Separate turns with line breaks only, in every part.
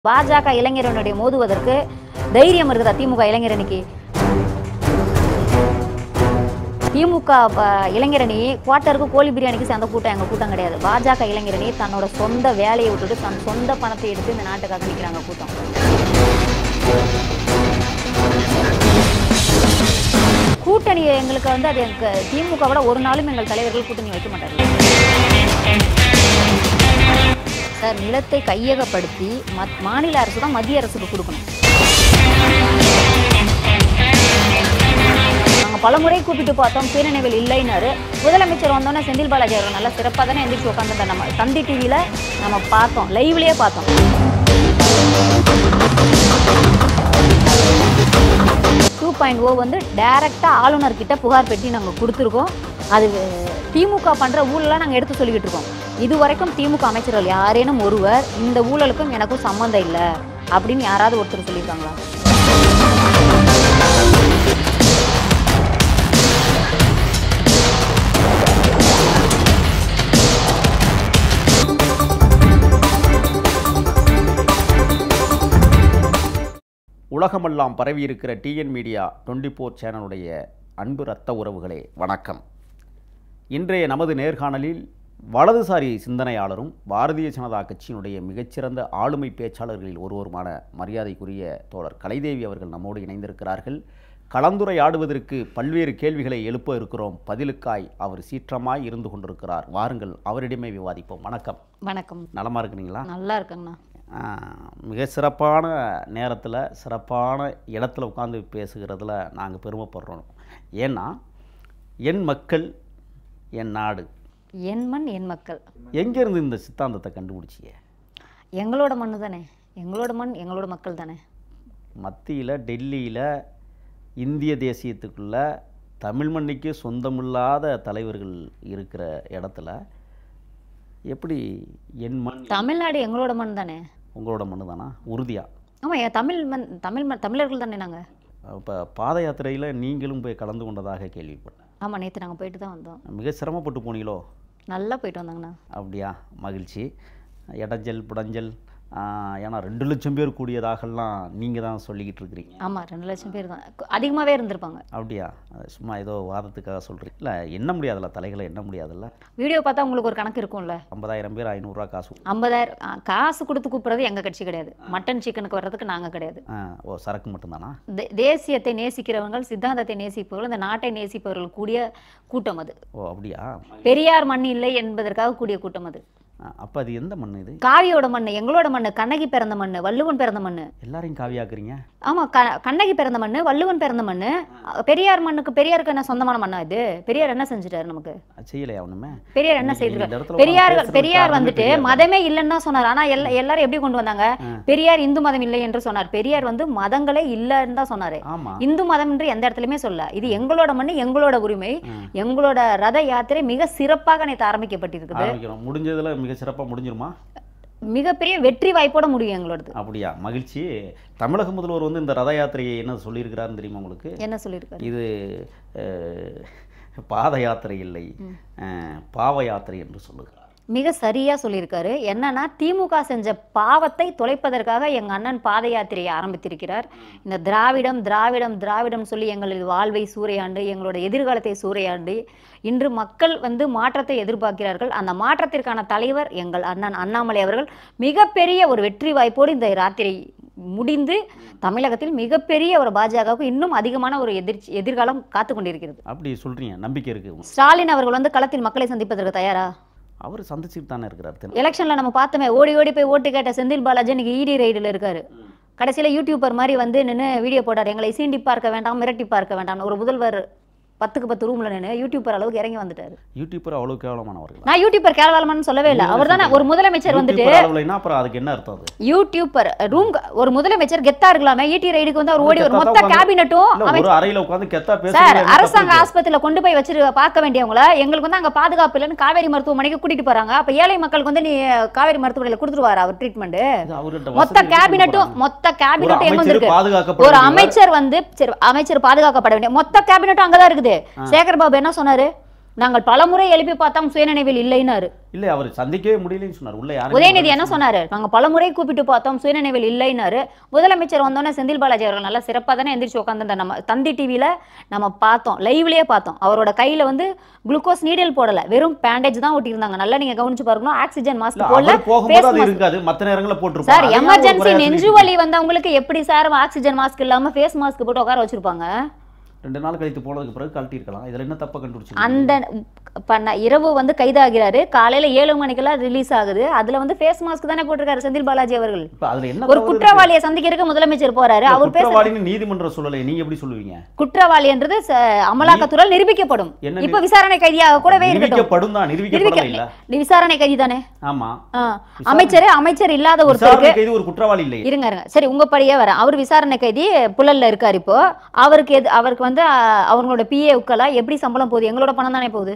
பாஜக இளைஞரனுடைய மோதுவதற்கு தைரியம் இருக்குதா திமுக இளைஞரணிக்கு திமுக ப- இளைஞரணி குவார்ட்டருக்கு கோழி பிரியாணிக்கு சேர்ந்த கூட்டம் எங்க கூட்டம் கிடையாது பாஜக இளைஞரணி தன்னோட சொந்த வேலையை விட்டுட்டு தன் சொந்த பணத்தை எடுத்து இந்த நாட்டுக்காக நிற்கிறாங்க கூட்டம் கூட்டணி எங்களுக்கு வந்து அது எங்க திமுக விட ஒரு நாளும் எங்கள் தலைவர்கள் கூட்டணி வைக்க மாட்டார்கள் சார் நிலத்தை கையகப்படுத்தி மத் மாநில அரசு தான் மத்திய அரசுக்கு கொடுக்கணும் நாங்கள் பலமுறை கூப்பிட்டு பார்த்தோம் பேரணிகள் இல்லைன்னாரு முதலமைச்சர் வந்தோன்னே செந்தில் பாலாஜி அவர்கள் நல்லா சிறப்பாக தானே எந்திரிச்சு உட்காந்துருந்தார் நம்ம தந்தி டிவியில் நம்ம பார்த்தோம் லைவ்லேயே பார்த்தோம் டூ பாயிண்ட் ஓ வந்து டைரெக்டாக ஆளுநர்கிட்ட புகார் பெட்டி நாங்கள் கொடுத்துருக்கோம் அது திமுக பண்ணுற ஊழலாம் நாங்கள் எடுத்து சொல்லிக்கிட்டு இருக்கோம் இது வரைக்கும் திமுக அமைச்சர்கள் யாரேனும் ஒருவர் இந்த ஊழலுக்கும் எனக்கும் சம்மந்தம் இல்லை அப்படின்னு யாராவது ஒருத்தர் சொல்லியிருக்காங்களா
உலகமெல்லாம் பரவியிருக்கிற டிஎன் மீடியா டுவெண்ட்டி ஃபோர் சேனலுடைய அன்பு இரத்த உறவுகளே வணக்கம் இன்றைய நமது நேர்காணலில் வலதுசாரி சிந்தனையாளரும் பாரதிய ஜனதா கட்சியினுடைய மிகச்சிறந்த ஆளுமை பேச்சாளர்களில் ஒருவருமான மரியாதைக்குரிய தோழர் கலைதேவி அவர்கள் நம்மோடு இணைந்திருக்கிறார்கள் கலந்துரையாடுவதற்கு பல்வேறு கேள்விகளை எழுப்ப இருக்கிறோம் பதிலுக்காய் அவர் சீற்றமாய் இருந்து கொண்டிருக்கிறார் வாருங்கள் அவரிடமே விவாதிப்போம் வணக்கம்
வணக்கம்
நலமா இருக்கிறீங்களா
நல்லா இருக்குங்கண்ணா
ஆஹ், மிக சிறப்பான நேரத்தில் சிறப்பான இடத்துல உட்காந்து பேசுகிறதுல நாங்கள் பெருமைப்படுறோம் ஏன்னா என் மக்கள் என் நாடு
என் மண் என் மக்கள்
எங்கேருந்து இந்த சித்தாந்தத்தை கண்டுபிடிச்சிங்க
எங்களோட மண்ணு தானே எங்களோட மண் எங்களோட மக்கள் தானே
மத்தியில் டெல்லியில் இந்திய தேசியத்துக்குள்ள தமிழ் மண்ணுக்கே சொந்தமில்லாத தலைவர்கள் இருக்கிற இடத்துல எப்படி என் மண்
தமிழ்நாடு எங்களோட மண் தானே
உங்களோட மண்ணு தானா உறுதியா
ஆமாம் என் தமிழ் மண் தமிழ் மண் தமிழர்கள் தானே நாங்கள்
இப்போ பாத யாத்திரையில் நீங்களும் போய் கலந்து கொண்டதாக கேள்விப்பட்டேன்
ஆமாம் நேற்று நாங்கள் போயிட்டு தான் வந்தோம்
மிக சிரமப்பட்டு போனீங்களோ
நல்லா போயிட்டு வந்தாங்கண்ணா
அப்படியா மகிழ்ச்சி இடஞ்சல் புடஞ்சல் ஆஹ், ஏன்னா ரெண்டு லட்சம் பேர் கூடியதாகலாம் நீங்கள் தான் சொல்லிக்கிட்டு இருக்கிறீங்க
ஆமாம் ரெண்டு லட்சம் பேர் தான் அதிகமாகவே இருந்திருப்பாங்க
அப்படியா அது சும்மா ஏதோ வாதத்துக்காக சொல்கிறீங்க இல்லை எண்ண முடியாதுல்ல தலைகளை எண்ண முடியாதுல்ல
வீடியோ பார்த்தா உங்களுக்கு ஒரு கணக்கு இருக்கும்ல
ஐம்பதாயிரம் பேர் ஐநூறுரூவா காசு கொடு-
ஐம்பதாயிரம் ஆ, காசு கொடுத்து கூப்பிட்றது எங்கள் கட்சி கிடையாது மட்டன் சிக்கனுக்கு வர்றதுக்கு நாங்கள் கிடையாது
ஆ, ஓ சரக்கு மட்டும்தானா
தே- தேசியத்தை நேசிக்கிறவர்கள் சித்தாந்தத்தை நேசிப்பவர்கள் இந்த நாட்டை நேசிப்பவர்கள் கூடிய கூட்டம் அது
ஓ அப்படியா
பெரியார் மண் இல்லை என்பதற்காக கூடிய கூட்டம் அது
அப்போ அது எந்த மண் இது
காவியோட மண் எங்களோட மண் கண்ணகி பிறந்த மண் வள்ளுவன் பிறந்த மண்
எல்லாரையும் காவியாக்குறீங்க
ஆமா க கண்ணகி பிறந்த மண் வள்ளுவன் பிறந்த மண் பெரியார் மண்ணுக்கு பெரியாருக்கு என்ன சொந்தமான மண்ணா இது பெரியார் என்ன செஞ்சுட்டாரு நமக்கு
அது செய்யலையா ஒன்றுமே
பெரியார் என்ன
இந்த
செய்திருக்காரு
இடத்துல
பெரியார்
உட்கார்ந்து
பெரியார்
பேசுறதுக்கு
வந்துட்டு
காரணமே
மதமே இல்லைன்னு தான் சொன்னார் ஆனா எல்லா எல்லாரும் எப்படி கொண்டு வந்தாங்க பெரியார் இந்து மதம் இல்லை என்று சொன்னார் பெரியார் வந்து மதங்களே இல்லைன்னு தான் சொன்னாரு
ஆமாம்
இந்து மதம் என்று எந்த இடத்துலயுமே சொல்ல இது எங்களோட மண் எங்களோட உரிமை எங்களோட ரத யாத்திரை மிக சிறப்பாக நேற்று ஆரம்பிக்கப்பட்டிருக்குது
ஆரம்பிக்கிறோம் முடிஞ்சதில் மிக சிறப்பாக முடிஞ்சிருமா
மிகப்பெரிய வெற்றி வாய்ப்போட முடியும் எங்களோடது
அப்படியா மகிழ்ச்சி தமிழக முதல்வர் வந்து இந்த ரத யாத்திரையை என்ன சொல்லியிருக்கிறாருன்னு தெரியுமா உங்களுக்கு
என்ன சொல்லியிருக்காரு
இது அஹ், பாத யாத்திரை இல்லை அஹ், பாவ யாத்திரை என்று சொல்லுகிறார்
மிக சரியா சொல்லியிருக்காரு என்னன்னா திமுக செஞ்ச பாவத்தை தொலைப்பதற்காக எங்க அண்ணன் பாத யாத்திரையை ஆரம்பித்திருக்கிறார் இந்த திராவிடம் திராவிடம் திராவிடம் சொல்லி எங்களது வாழ்வை சூறையாண்டு எங்களோட எதிர்காலத்தை சூறையாண்டு இன்று மக்கள் வந்து மாற்றத்தை எதிர்பார்க்கிறார்கள் அந்த மாற்றத்திற்கான தலைவர் எங்கள் அண்ணன் அண்ணாமலை அவர்கள் மிகப்பெரிய ஒரு வெற்றி வாய்ப்போடு இந்த ராத்திரை முடிந்து தமிழகத்தில் மிகப்பெரிய ஒரு பாஜகவுக்கு இன்னும் அதிகமான ஒரு எதிர் எதிர்காலம் காத்து கொண்டிருக்கிறது
அப்படி சொல்றீங்க நம்பிக்கை இருக்கு
ஸ்டாலின் அவர்கள் வந்து களத்தில் மக்களை சந்திப்பதற்கு தயாரா
அவர் சந்திச்சுட்டு தானே இருக்கிறார் தென்
எலெக்ஷன்ல நம்ம பார்த்தோமே ஓடி ஓடி போய் ஓட்டு கேட்ட செந்தில் பாலாஜி இன்னைக்கு இடி ரைடில் இருக்காரு கடைசியில யூடியூபர் மாதிரி வந்து நின்று வீடியோ போட்டார் எங்களை சீண்டி பார்க்க வேண்டாம் மிரட்டி பார்க்க வேண்டாம் ஒரு முதல்வர் பத்துக்கு பத்து ரூம்ல நின்று யூடியூபர் அளவுக்கு இறங்கி வந்துட்டாரு
யூடியூபர் அவ்வளவு கேவலமானவர்கள்
நான் யூடியூபர் கேள்வாளமான்னு சொல்லவே இல்லை அவர் தானே ஒரு முதலமைச்சர் வந்துட்டு
யூடியூபர் அளவுலனா அப்புறம் அதுக்கு என்ன அர்த்தம் அது
யூடியூபர் ரூம் ஒரு முதலமைச்சர் கெத்தா இருக்கலாமே ஈடி ரைடுக்கு வந்து அவர் ஓடி ஒரு
கெத்தா
மொத்த
உட்கார்ந்து-
கேபினட்டும்
இல்ல ஒரு அறையில உட்கார்ந்து கெத்தா
சார்
பேசுறது
அரசாங்க ஆஸ்பத்திரியில கொண்டு போய் வச்சிரு பார்க்க வேண்டியவங்கள எங்களுக்கு வந்து அங்க பாதுகாப்பு இல்லைன்னு காவேரி மருத்துவமனைக்கு கூட்டிட்டு போறாங்க அப்ப ஏழை மக்களுக்கு வந்து நீ காவேரி மருத்துவமனையில கொடுத்துருவாரு அவர் ட்ரீட்மெண்ட்
அவர்கிட்ட
மொத்த
வசதி
கேபினட்டும்
இருக்கு
மொத்த
ஒரு
கேபினட்டும் எங்க
அமைச்சர்
வந்திருக்கு
பாதுகாக்கப்பட
ஒரு
வேண்டியவர்.
அமைச்சர் வந்து சரி அமைச்சர் பாதுகாக்கப்பட வேண்டிய மொத்த கேபினட்டும் அங்கதான் இருக்குது சேகர் பாபு என்ன சொன்னாரு நாங்கள் பலமுறை எழுப்பி பார்த்தோம் சுயநினைவில் இல்லைன்னாரு
இல்லை அவர் சந்திக்கவே முடியலன்னு சொன்னார் உள்ள யாரும்
உதயநிதி என்ன சொன்னாரு நாங்க பலமுறை கூப்பிட்டு பார்த்தோம் சுயநினைவில் இல்லைன்னாரு முதலமைச்சர் வந்தோடனே செந்தில் பாலாஜி அவர்கள் நல்லா சிறப்பாக தானே எந்திரிச்சு உட்காந்துருந்த நம்ம தந்தி டிவியில நம்ம பார்த்தோம் லைவ்லயே பார்த்தோம் அவரோட கையில வந்து குளுக்கோஸ் நீடில் போடல வெறும் பேண்டேஜ் தான் ஒட்டியிருந்தாங்க நல்லா நீங்க கவனிச்சு பாருங்க ஆக்சிஜன்
இல்ல,
மாஸ்க் போடல
அவர் போகும்போது
face
அது
mask.
இருக்காது மத்த நேரங்களில்
சார்
போட்டிருப்பாங்க
எமர்ஜென்சி நெஞ்சு வலி வந்தவங்களுக்கு எப்படி சார் ஆக்சிஜன் மாஸ்க் இல்லாம ஃபேஸ் மாஸ்க் போட்டு உட்கார வச்சிருப்பாங்க
ரெண்டு நாள் கழித்து போனதுக்கு பிறகு கழட்டி இருக்கலாம் இதுல என்ன தப்பா கண்டுபிடிச்சு
அந்த பண்ண இரவு வந்து கைதாகிறாரு காலையில ஏழு மணிக்கெல்லாம் ரிலீஸ் ஆகுது அதுல வந்து ஃபேஸ் மாஸ்க் தானே போட்டிருக்காரு செந்தில் பாலாஜி அவர்கள்
இப்ப அதுல என்ன
ஒரு
தவறு
குற்றவாளியை சந்திக்கிறதுக்கு முதலமைச்சர் போறாரு
இருக்கு?
அவர் பேச
குற்றவாளின்னு நீதிமன்றம் சொல்லலை நீங்க எப்படி சொல்லுவீங்க
குற்றவாளி என்றது ச- அமலாக்கத்துறை நிரூபிக்கப்படும்
என்ன
இப்ப விசாரணை கைதியாக கூடவே இருக்கட்டும்
நிரூபிக்கப்படும் தான் நிரூபிக்கப்படல இல்ல
நிரூபிக்க விசாரணை கைதி தானே
ஆமா
ஆ. அமைச்சர் அமைச்சர் இல்லாத ஒருத்தருக்கு
விசாரணை கைது ஒரு குற்றவாளி இல்லை
இருங்க இருங்க சரி உங்க படியே வரேன் அவர் விசாரணை கைதி புழல்ல இருக்காரு இப்போ அவருக்கு எது அவருக்கு வந்து ஆ, அவங்களோட பிஏவுக்கெல்லாம் எப்படி சம்பளம் போகுது எங்களோட பணம் தானே போகுது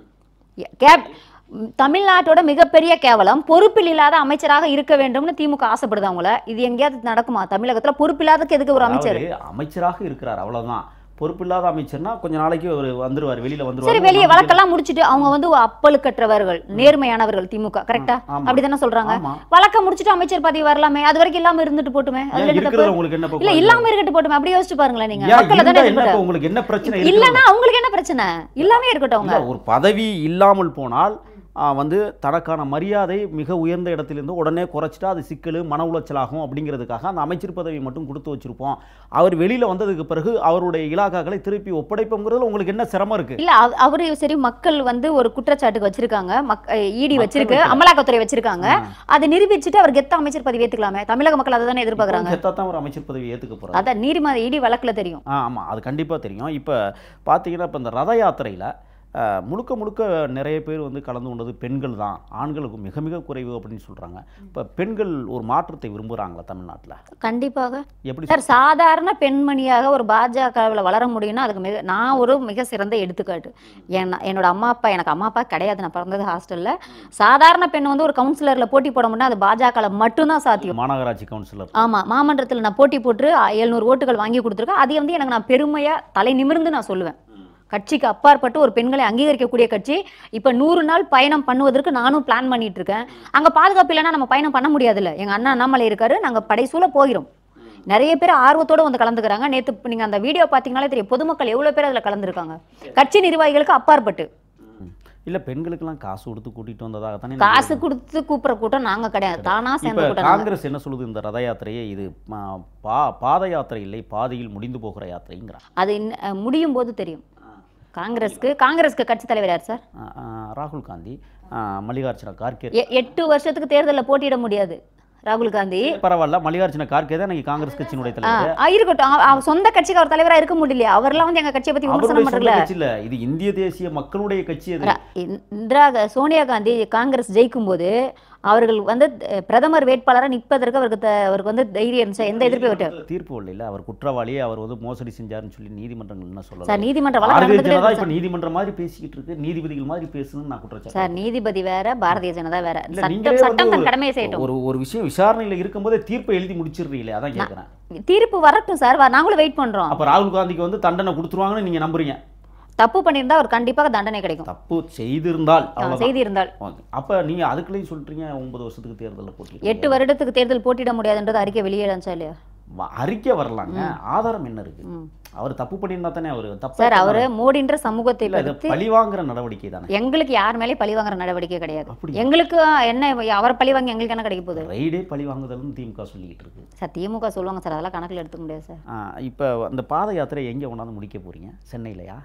கேப் ம், தமிழ்நாட்டோட மிகப்பெரிய கேவலம் பொறுப்பில் இல்லாத அமைச்சராக இருக்க வேண்டும்னு திமுக ஆசைப்படுது அவங்கள இது எங்கேயாவது நடக்குமா தமிழகத்துல பொறுப்பில்லாததுக்கு எதுக்கு ஒரு அமைச்சர்
அதாவது அமைச்சராக இருக்கிறார் அவ்வளவுதான் பொறுப்பில்லாத அமைச்சர்னா கொஞ்ச நாளைக்கு அவர் வந்துருவார் வெளியில
சரி
வந்துருவார்
வெளியே வழக்கெல்லாம் முடிச்சிட்டு அவங்க வந்து அப்பழுக்கற்றவர்கள் நேர்மையானவர்கள் திமுக கரெக்டா
ஆமா.
அப்படிதானே சொல்றாங்க
ஆமா
வழக்கம் முடிச்சிட்டு அமைச்சர் பதவி வரலாமே அது வரைக்கும் இல்லாம இருந்துட்டு போட்டுமே அதுல
ஏன்
என்ன தப்பு
இருக்கிறது உங்களுக்கு என்ன
இல்ல இல்லாம இருக்கட்டும் போட்டுமே அப்படி யோசிச்சு பாருங்களேன் நீங்க
ஏன்
மக்களை
இருந்தா
தானே
என்ன
எதிர்பார்க்க-
இப்ப உங்களுக்கு என்ன பிரச்சனை இருக்கு
இல்லன்னா அவங்களுக்கு என்ன பிரச்சனை இல்லாமே இருக்கட்டும் அவங்க
இல்ல ஒரு பதவி இல்லாமல் போனால் ஆ, வந்து தனக்கான மரியாதை மிக உயர்ந்த இடத்திலிருந்து உடனே குறைச்சிட்டா அது சிக்கல் மன உளைச்சலாகும் அப்படிங்கிறதுக்காக அந்த அமைச்சர் பதவி மட்டும் கொடுத்து வச்சிருப்போம் அவர் வெளியில வந்ததுக்கு பிறகு அவருடைய இலாக்காக்களை திருப்பி ஒப்படைப்போங்கிறதுல உங்களுக்கு என்ன சிரமம் இருக்கு
இல்ல அவ- அவரு சரி மக்கள் வந்து ஒரு குற்றச்சாட்டுக்கு வச்சிருக்காங்க இடி
மக்கள்
வச்சிருக்கு
வைக்கல.
அமலாக்கத்துறை வச்சிருக்காங்க அதை நிரூபிச்சுட்டு அவர் கெத்த அமைச்சர் பதவி ஏத்துக்கலாமே தமிழக மக்கள் அதை தானே எதிர்பார்க்கறாங்க
செத்தான் ஒரு அமைச்சர் பதவி ஏத்துக்க போறாரு
அதான் நீதிமன்ற இடி வழக்குல தெரியும்
ஆ ஆமாம் அது கண்டிப்பாக தெரியும் இப்போ பார்த்தீங்கன்னா இப்போ இந்த ரத யாத்திரையில் முழுக்க முழுக்க நிறைய பேர் வந்து கலந்து கொண்டது பெண்கள் தான் ஆண்களுக்கு மிக மிக குறைவு அப்படின்னு சொல்கிறாங்க இப்போ பெண்கள் ஒரு மாற்றத்தை விரும்புகிறாங்களா தமிழ்நாட்டில்
கண்டிப்பாக
எப்படி
சார் சாதாரண பெண்மணியாக ஒரு பாஜகவில் வளர முடியும்னா அதுக்கு மிக நான் ஒரு மிக சிறந்த எடுத்துக்காட்டு ஏன்னா என்னோட அம்மா அப்பா எனக்கு அம்மா அப்பா கிடையாது நான் பிறந்தது ஹாஸ்டல்ல சாதாரண பெண் வந்து ஒரு கவுன்சிலர்ல போட்டி போட முடியும் அது பாஜகவில் மட்டும்தான் சாத்தியம்
மாநகராட்சி கவுன்சிலர்
ஆமா மாமன்றத்தில் நான் போட்டி போட்டு எழுநூறு ஓட்டுகள் வாங்கி கொடுத்துருக்கேன் அதை வந்து எனக்கு நான் பெருமையா தலை நிமிர்ந்து நான் சொல்லுவேன் கட்சிக்கு அப்பாற்பட்டு ஒரு பெண்களை அங்கீகரிக்கக்கூடிய கட்சி இப்போ நூறு நாள் பயணம் பண்ணுவதற்கு நானும் பிளான் பண்ணிட்டு இருக்கேன் அங்க பாதுகாப்பு இல்லைன்னா நம்ம பயணம் பண்ண முடியாதுல்ல எங்க அண்ணா அண்ணாமலை இருக்காரு நாங்க படைசூழ போகிறோம் நிறைய பேர் ஆர்வத்தோட வந்து கலந்துக்கிறாங்க நேத்து நீங்க அந்த வீடியோ பார்த்தீங்கனாலே தெரியும் பொதுமக்கள் எவ்வளவு பேர் அதுல கலந்துருக்காங்க கட்சி நிர்வாகிகளுக்கு அப்பாற்பட்டு
இல்லை பெண்களுக்கெல்லாம் காசு கொடுத்து கூட்டிகிட்டு வந்ததாக தானே
காசு கொடுத்து கூப்பிடுற கூட்டம் நாங்க கிடையாது தானா
இப்போ
சேர்ந்த கூட்டம் நாங்க.
காங்கிரஸ் என்ன சொல்லுது இந்த ரத யாத்திரையை இது ம- பா பாத யாத்திரை இல்லை பாதையில் முடிந்து போகிற யாத்திரைங்கிறாங்க
அது இன்ன- அஹ் முடியும் போது தெரியும் காங்கிரஸ்க்கு காங்கிரஸ்க்கு கட்சி தலைவர் யார் சார்
ஆ, ஆ, ராகுல் காந்தி ஆ, மல்லிகார்ஜுன கார்கே
எ- எட்டு வருஷத்துக்கு தேர்தலில் போட்டியிட முடியாது ராகுல் காந்தி
பரவாயில்ல மல்லிகார்ஜுன கார்கே தான் இன்னைக்கு காங்கிரஸ் கட்சியினுடைய
ஆ,
தலைவர்
ஆ, இருக்கட்டும் அவ- அவ சொந்த கட்சிக்கு அவர் தலைவரா இருக்க முடியலையா அவர்லாம் வந்து எங்க கட்சியை பத்தி
அவருடைய
விமர்சனம்
சொந்த
பண்றல
கட்சி இல்ல இது இந்திய தேசிய மக்களுடைய கட்சி அது
இந்திரா கா- சோனியா காந்தி காங்கிரஸ் ஜெயிக்கும் போது அவர்கள் வந்து அஹ், பிரதமர் வேட்பாளரா நிற்பதற்கு அவருக்கு த- அவருக்கு வந்து தைரியம் இருந்துச்சா எந்த எதிர்ப்பு விட்டு
தீர்ப்பு இல்ல அவர் குற்றவாளியே அவர் வந்து மோசடி செஞ்சாருன்னு சொல்லி நீதிமன்றங்கள் என்ன
சார்
சொல்லலாம்
நீதிமன்ற வழக்கு
பாரதிய
நடந்துட்டே
ஜனதா
இருக்கு
இப்ப நீதிமன்றம் மாதிரி பேசிக்கிட்டு இருக்கு நீதிபதிகள் மாதிரி பேசணும்னு நான் குற்றச்சாட்டு
சார் நீதிபதி வேற பாரதிய ஜனதா வேற
இல்ல,
சட்டம்
நீங்களே வந்து
சட்டம் தன்
ஒரு-
கடமையை செய்யட்டும்
ஒரு ஒரு விஷயம் விசாரணையில இருக்கும்போதே தீர்ப்பை எழுதி முடிச்சிடுறீங்களே அதான் கேட்கறேன்
தீர்ப்பு வரட்டும் சார் வ- நாங்களும் வெயிட் பண்றோம்
அப்ப ராகுல் காந்திக்கு வந்து தண்டனை கொடுத்துருவாங்கன்னு நீங்க நம்புறீங்க
தப்பு பண்ணியிருந்தா அவர் கண்டிப்பாக தண்டனை கிடைக்கும்
தப்பு செய்திருந்தால்
ஆ,
அவ்வளவுதான்.
செய்தி இருந்தால்
ஓகே. அப்ப நீங்க அதுக்குள்ளேயும் சொல்றீங்க ஒன்பது வருஷத்துக்கு தேர்தலில் போட்டி
எட்டு வருடத்துக்கு தேர்தல் போட்டியிட முடியாதுன்றது அறிக்கை வெளியிடச்சா இல்லையா
வ- அறிக்கை வரலாங்க ஆதாரம் என்ன இருக்கு
ம்.
அவர் தப்பு பண்ணியிருந்தா தானே அவர் தப்பு
சார் அவரு மோடின்ற சமூகத்தை
இல்ல இது
பத்தி
பழி வாங்குற நடவடிக்கை தானே
எங்களுக்கு யார் மேலே பழி வாங்குற நடவடிக்கை கிடையாது
அப்படி
எங்களுக்கு என்ன அவர் பழி வாங்கி எங்களுக்கு என்ன கிடைக்க போகுது
ரைடே பழி வாங்குதல்னு திமுக சொல்லிக்கிட்டு இருக்கு
சார் திமுக சொல்லுவாங்க சார் அதெல்லாம் கணக்கில் எடுத்துக்க முடியாது சார்
ஆ, இப்போ அந்த பாத யாத்திரை எங்கே கொண்டாந்து முடிக்க போறீங்க சென்னையிலையா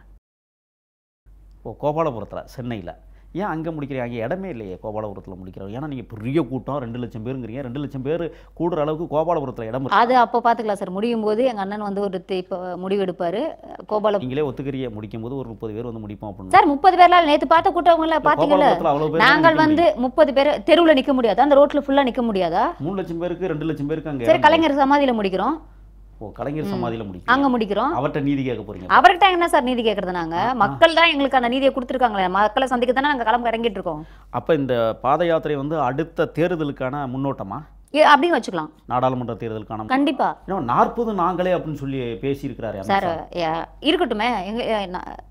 ஓ கோபாலபுரத்தில் சென்னையில் ஏன் அங்கே முடிக்கிறீங்க அங்கே இடமே இல்லையே கோபாலபுரத்தில் முடிக்கிறோம் ஏன்னா நீங்கள் பெரிய கூட்டம் ரெண்டு லட்சம் பேருங்கிறீங்க ரெண்டு லட்சம் பேர் கூடுற அளவுக்கு கோபாலபுரத்தில் இடம் இருக்கு.
அது அப்போ பார்த்துக்கலாம் சார் முடியும் போது எங்கள் அண்ணன் வந்து ஒரு தி- இப்போ முடிவெடுப்பார் கோபால
நீங்களே ஒத்துக்கிறீங்க முடிக்கும் போது ஒரு முப்பது பேர் வந்து முடிப்போம் அப்படின்னு
சார் முப்பது பேர்லாம் நேற்று பார்த்த கூட்டவங்கள பார்த்தீங்கல்ல
கோபாலபுரத்தில் அவ்வளோ பேர்
நாங்கள் வந்து முப்பது பேர் தெருவில் நிற்க முடியாதா அந்த ரோட்டில் ஃபுல்லாக நிற்க முடியாதா
மூணு லட்சம் பேருக்கு ரெண்டு லட்சம் பேருக்கு அங்கே
சரி கலைஞர் சமாதியில் முடிக்கிறோம்
ஓ கலைஞர் சமாதியில் முடிக்கும்
அங்கே முடிக்கிறோம்
அவர்கிட்ட நீதி கேட்க போறீங்க
அவர்கிட்ட என்ன சார் நீதி கேட்கறது நாங்க மக்கள் தான் எங்களுக்கு அந்த நீதியை கொடுத்துருக்காங்களே மக்களை சந்திக்க தானே நாங்கள் கிளம்ப இறங்கிட்டு இருக்கோம்
அப்போ இந்த பாத யாத்திரை வந்து அடுத்த தேர்தலுக்கான முன்னோட்டமா
ஏ, அப்படின்னு வச்சுக்கலாம்
நாடாளுமன்ற தேர்தலுக்கான
கண்டிப்பா
இன்னும் நாற்பது நாங்களே அப்படின்னு சொல்லி பேசியிருக்கிறாரு
சார்
அமித்ஷா.
ஏ, இருக்கட்டுமே எங்க ஏ, நா-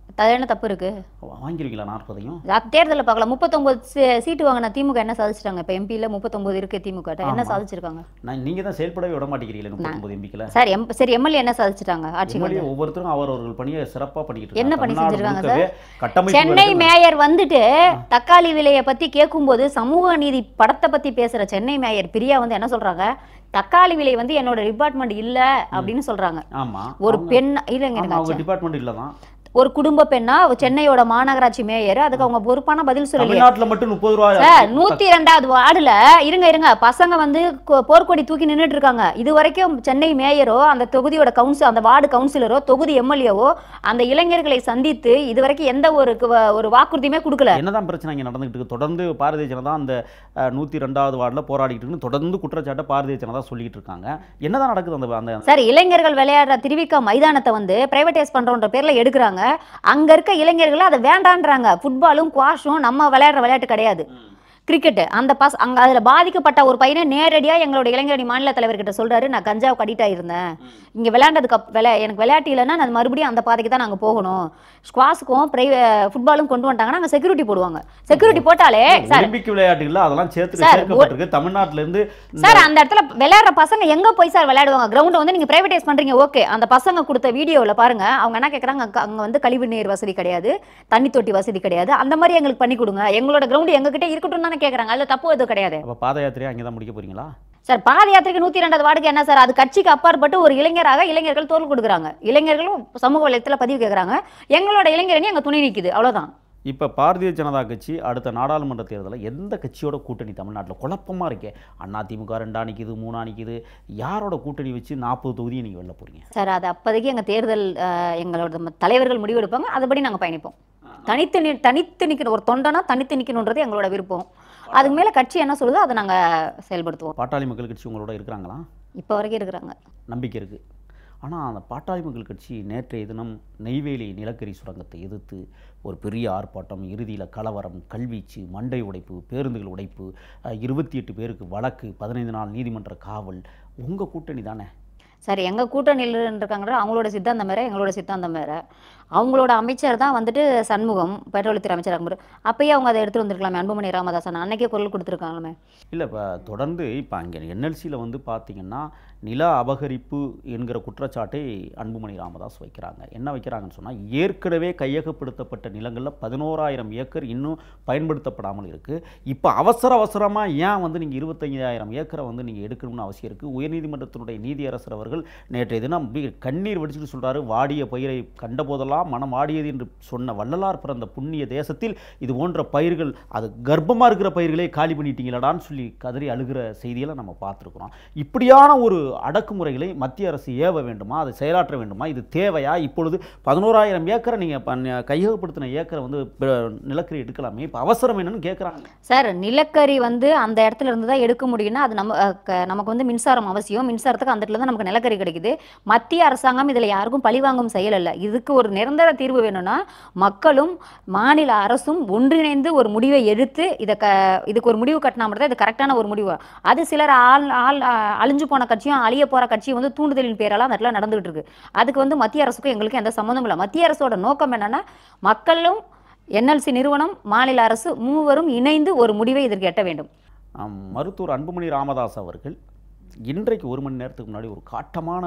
அது என்ன தப்பு இருக்கு
வாங்கிருவீங்களா நாற்பதையும்
தேர்தலில் பார்க்கலாம் முப்பத்தொன்பது சீட்டு வாங்கின திமுக என்ன சாதிச்சிட்டாங்க இப்போ எம்பியில் முப்பத்தொன்பது இருக்கு திமுக ட்ட. என்ன
ஆமா.
சாதிச்சிருக்காங்க
நான் நீங்கள் தான் செயல்படவே விட மாட்டேங்கிறீங்களே முப்பத்தொம்பது எம்பிக்கில்
சார் எம் சரி எம்எல்ஏ என்ன சாதிச்சிட்டாங்க ஆட்சிக்கு வந்து
எம்எல்ஏ ஒவ்வொருத்தரும் அவரவர்கள் பணியை சிறப்பாக பண்ணிக்கிட்டு
என்ன
இருக்காங்க.
பணி
தமிழ்நாடு
செஞ்சிருக்காங்க
முழுக்கவே கட்டமைப்பு
சென்னை
வேலைகள்
மேயர் வந்துட்டு தக்காளி விலையை பத்தி கேட்கும்போது சமூக நீதி படத்தை பத்தி பேசுற சென்னை மேயர் பிரியா வந்து என்ன சொல்றாங்க தக்காளி விலை வந்து என்னோட டிபார்ட்மெண்ட் இல்ல அப்படின்னு சொல்றாங்க
ஆமா
ஒரு
அவங்க-
பெண் இல்லைங்க
ஆமா,
எனக்கு
அவங்க டிபார்ட்மெண்ட் இல்ல தான்
ஒரு குடும்ப பெண்ணா சென்னையோட மாநகராட்சி மேயர் அதுக்கு அவங்க பொறுப்பான பதில் சொல்லலையே
தமிழ்நாட்டுல மட்டும் முப்பது ரூபாய்
சார் நூத்தி ரெண்டாவது வார்டுல இருங்க இருங்க பசங்க வந்து கொ- போர்க்கொடி தூக்கி நின்னுட்டு இருக்காங்க இது வரைக்கும் சென்னை மேயரோ அந்த தொகுதியோட கவுன்சில் அந்த வார்டு கவுன்சிலரோ தொகுதி எம்எல்ஏவோ அந்த இளைஞர்களை சந்தித்து இது வரைக்கும் எந்த ஒரு கு- ஒரு வாக்குறுதியுமே கொடுக்கல
என்னதான் பிரச்சனை இங்கே நடந்துகிட்டு இருக்கு தொடர்ந்து பாரதிய ஜனதா அந்த அஹ், நூத்தி ரெண்டாவது வார்டில் போராடிட்டு இருக்குன்னு தொடர்ந்து குற்றச்சாட்டை பாரதிய ஜனதா சொல்லிட்டு இருக்காங்க என்னதான் நடக்குது அந்த அந்த
சார் இளைஞர்கள் விளையாடுற திருவிக்கா மைதானத்தை வந்து பிரைவேடைஸ் பண்றோன்ற பேர்ல எடுக்கிறாங்க அங்க இருக்க இளைஞர்கள் அதை வேண்டான்றாங்க ஃபுட்பாலும் குவாஷும் நம்ம விளையாடுற விளையாட்டு கிடையாது கிரிக்கெட் அந்த பஸ் அங்க அதுல பாதிக்கப்பட்ட ஒரு பையனை நேரடியா எங்களோட இளைஞரணி மாநில தலைவர்கிட்ட சொல்றாரு நான் கஞ்சாவுக்கு அடிக்ட் ஆயிருந்தேன் இங்க விளையாண்டதுக்கு அப் விளை எனக்கு விளையாட்டு இல்லைன்னா நான் மறுபடியும் அந்த பாதைக்கு தான் நாங்க போகணும் ஸ்குவாஸுக்கும் பிரைவே ஃபுட்பாலும் கொண்டு வந்துட்டாங்கன்னா அங்க செக்யூரிட்டி போடுவாங்க செக்யூரிட்டி போட்டாலே சார்
ஒலிம்பிக் விளையாட்டுகள் அதெல்லாம் சேர்த்து
சார்,
சேர்க்கப்பட்டிருக்கு தமிழ்நாட்டுல இருந்து இந்த-
சார் அந்த இடத்துல விளையாடுற பசங்க எங்க போய் சார் விளையாடுவாங்க கிரவுண்டை வந்து நீங்க பிரைவேடைஸ் பண்றீங்க ஓகே அந்த பசங்க கொடுத்த வீடியோவில் பாருங்க அவங்க என்ன கேக்குறாங்க அங்க அங்க வந்து கழிவு நீர் வசதி கிடையாது தண்ணி தொட்டி வசதி கிடையாது அந்த மாதிரி எங்களுக்கு பண்ணி கொடுங்க எங்களோட கிரவுண்ட் எங்ககிட்ட இருக்கட்டும் தானே கேக்குறாங்க அதுல தப்பு எதுவும் கிடையாது
அப்ப பாத யாத்திரையா அங்கே தான் முடிக்க போறீங்களா
சார் பாத யாத்திரைக்கு நூத்தி ரெண்டாவது வார்டுக்கு என்ன சார் அது கட்சிக்கு அப்பாற்பட்டு ஒரு இளைஞராக இளைஞர்கள் தோல் கொடுக்குறாங்க இளைஞர்களும் சமூக வலையத்துல பதிவு கேக்குறாங்க எங்களோட இளைஞரணி அங்க துணை நிக்குது அவ்வளவுதான்
இப்போ பாரதிய ஜனதா கட்சி அடுத்த நாடாளுமன்ற தேர்தலில் எந்த கட்சியோட கூட்டணி தமிழ்நாட்டில் குழப்பமா இருக்கே அண்ணா திமுக ரெண்டா நிக்குது மூணா நிக்குது யாரோட கூட்டணி வச்சு நாற்பது தொகுதியை நீங்க வெளில போறீங்க
சார் அது அப்போதைக்கு எங்கள் தேர்தல் அஹ், எங்களோட ம- தலைவர்கள் முடிவெடுப்பாங்க அதுபடி நாங்கள் பயணிப்போம் தனித்து நி தனித்து நிற்கணும் ஒரு தொண்டனா தனித்து நிற்கணுன்றது எங்களோட விருப்பம் அதுக்கு மேலே கட்சி என்ன சொல்லுதோ அதை நாங்கள் செயல்படுத்துவோம்
பாட்டாளி மக்கள் கட்சி உங்களோட இருக்கிறாங்களா
இப்போ வரைக்கும் இருக்கிறாங்க
நம்பிக்கை இருக்குது ஆனால் அந்த பாட்டாளி மக்கள் கட்சி நேற்றைய தினம் நெய்வேலி நிலக்கரி சுரங்கத்தை எதிர்த்து ஒரு பெரிய ஆர்ப்பாட்டம் இறுதியில் கலவரம் கல்வீச்சு மண்டை உடைப்பு பேருந்துகள் உடைப்பு இருபத்தி எட்டு பேருக்கு வழக்கு பதினைந்து நாள் நீதிமன்ற காவல் உங்கள் கூட்டணி தானே
சரி எங்கள் கூட்டணியில் இருக்காங்க அவங்களோட சித்தாந்தம் வேறு எங்களோட சித்தாந்தம் வேறு அவங்களோட அமைச்சர் தான் வந்துட்டு சண்முகம் பெட்ரோலியத்துறை அமைச்சர் இருக்கும்போது அப்பயே அவங்க அதை எடுத்துட்டு வந்திருக்கலாமே அன்புமணி ராமதாசன் அன்னைக்கே குரல் கொடுத்துருக்காங்களே
இல்லை இப்போ தொடர்ந்து இப்போ அங்கே என்எல்சியில் வந்து பார்த்தீங்கன்னா நில அபகரிப்பு என்கிற குற்றச்சாட்டை அன்புமணி ராமதாஸ் வைக்கிறாங்க என்ன வைக்கிறாங்கன்னு சொன்னால் ஏற்கனவே கையகப்படுத்தப்பட்ட நிலங்களில் பதினோராயிரம் ஏக்கர் இன்னும் பயன்படுத்தப்படாமல் இருக்குது இப்போ அவசர அவசரமாக ஏன் வந்து நீங்கள் இருபத்தைந்தாயிரம் ஏக்கரை வந்து நீங்கள் எடுக்கணும்னு அவசியம் இருக்குது உயர்நீதிமன்றத்தினுடைய நீதியரசர் அவர்கள் நேற்றைய தினம் அப்படியே கண்ணீர் வடிச்சுட்டு சொல்கிறாரு வாடிய பயிரை கண்டபோதெல்லாம் மனம் வாடியது என்று சொன்ன வள்ளலார் பிறந்த புண்ணிய தேசத்தில் இது போன்ற பயிர்கள் அது கர்ப்பமாக இருக்கிற பயிர்களே காலி பண்ணிட்டீங்களடான்னு சொல்லி கதறி அழுகிற செய்தியெல்லாம் நம்ம பார்த்துருக்குறோம் இப்படியான ஒரு அடக்குமுறைகளை மத்திய அரசு ஏவ வேண்டுமா அதை செயலாற்ற வேண்டுமா இது தேவையா இப்பொழுது பதினோராயிரம் ஏக்கரை நீங்கள் கையகப்படுத்தின ஏக்கரை வந்து ப- நிலக்கரி எடுக்கலாமே இப்போ அவசரம் என்னன்னு கேட்குறாங்க
சார் நிலக்கரி வந்து அந்த இடத்துல இருந்து தான் எடுக்க முடியும்னா அது நம்ம அஹ், க- நமக்கு வந்து மின்சாரம் அவசியம் மின்சாரத்துக்கு அந்த இடத்துல தான் நமக்கு நிலக்கரி கிடைக்குது மத்திய அரசாங்கம் இதில் யாருக்கும் பழிவாங்கும் செயல் அல்ல இதுக்கு ஒரு நிரந்தர தீர்வு வேணும்னா மக்களும் மாநில அரசும் ஒன்றிணைந்து ஒரு முடிவை எடுத்து இதை க இதுக்கு ஒரு முடிவு கட்டினா மட்டும் தான் இது கரெக்டான ஒரு முடிவு அது சிலர் ஆள் ஆள் அஹ், அழிஞ்சு போன கட்சியும் அழிய போகிற கட்சியும் வந்து தூண்டுதலின் பேரால அந்த இடத்துல நடந்துகிட்டு இருக்கு அதுக்கு வந்து மத்திய அரசுக்கும் எங்களுக்கும் எந்த சம்மந்தமும் இல்லை மத்திய அரசோட நோக்கம் என்னன்னா மக்களும் என்எல்சி நிறுவனம் மாநில அரசு மூவரும் இணைந்து ஒரு முடிவை இதற்கு எட்ட வேண்டும்
ஆம், மருத்துவர் அன்புமணி ராமதாஸ் அவர்கள் இன்றைக்கு ஒரு மணி நேரத்துக்கு முன்னாடி ஒரு காட்டமான